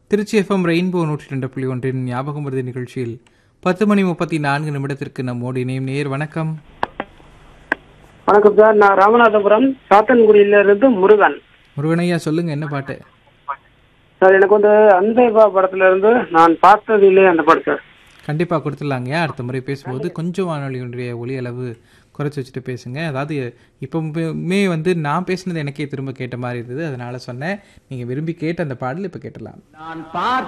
Trichy FM rainbow நூற்றி ரெண்டு புள்ளி ஒன்றின் ஞாபகம் மருதி நிகழ்ச்சியில் பத்து மணி முப்பத்தி நான்கு நிமிடத்திற்கு நம்மோடு இணையும் நேர் வணக்கம் வணக்கம் சார் நான் ராமநாதபுரம் சாத்தன்குடியில இருந்து முருகன் முருகனையா சொல்லுங்க என்ன பாட்டு சார் எனக்கு வந்து அன்பேபா படத்துல இருந்து நான் பார்த்ததில்லை அந்த படம் சார் கண்டிப்பாக கொடுத்துடலாங்கய்யா அடுத்த முறை பேசும்போது கொஞ்சம் வானொலியினுடைய ஒலி அளவு குறைச்சி வச்சுட்டு பேசுங்க அதாவது இப்போவுமே வந்து நான் பேசினது எனக்கே திரும்ப கேட்ட மாதிரி இருந்தது அதனால சொன்னேன் நீங்கள் விரும்பி கேட்ட அந்த பாடல் இப்போ கேட்டலாம் நான் பார்த்த